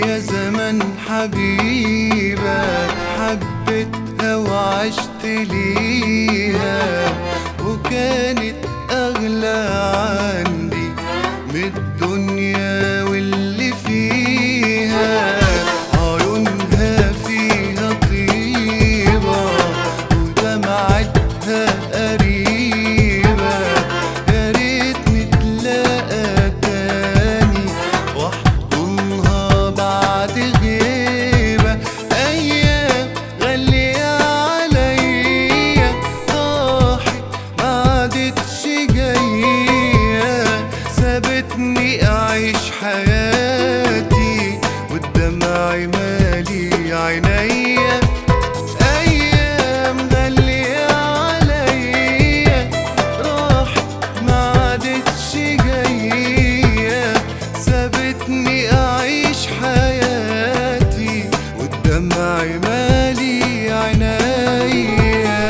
ليا زمن حبيبة حبيتها وعشت ليها وكانت أغلى عندي من الدنيا واللي فيها عيونها فيها طيبة ودمعتها قريبة يا ريت نتلاقى تاني واحضنها بعد غيبة أيام غالية عليا راحت ما عادتش جاية سابتني أعيش حياتي والدمع مالي عينيا أيام غالية عليا راحت ما عادتش جاية سابتني أعيش حياتي والدمع مالي عينيا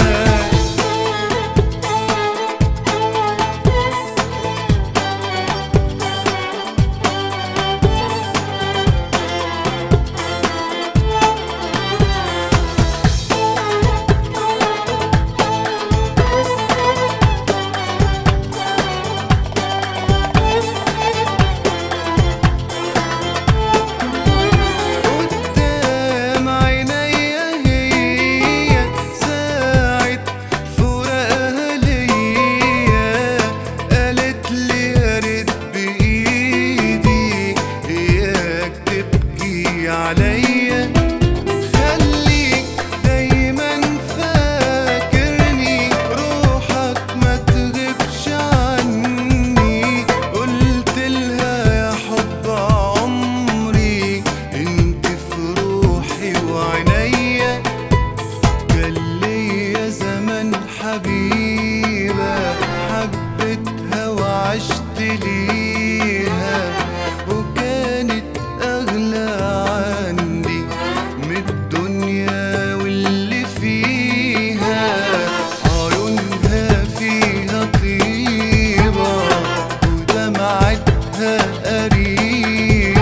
قدام عينيا هي ساعة فراقها ليا قالت لي يا ريت بإيدي إياك تبكي عليا خليك دايما فاكرني روحك ما تغيبش عني قلت لها يا حب عمري انت في روحي وعينيا كان ليا زمن حبيبة حبيتها وعشت ليها وكانت أغلى عندي من الدنيا واللي فيها عيونها فيها طيبة ودمعتها قريبة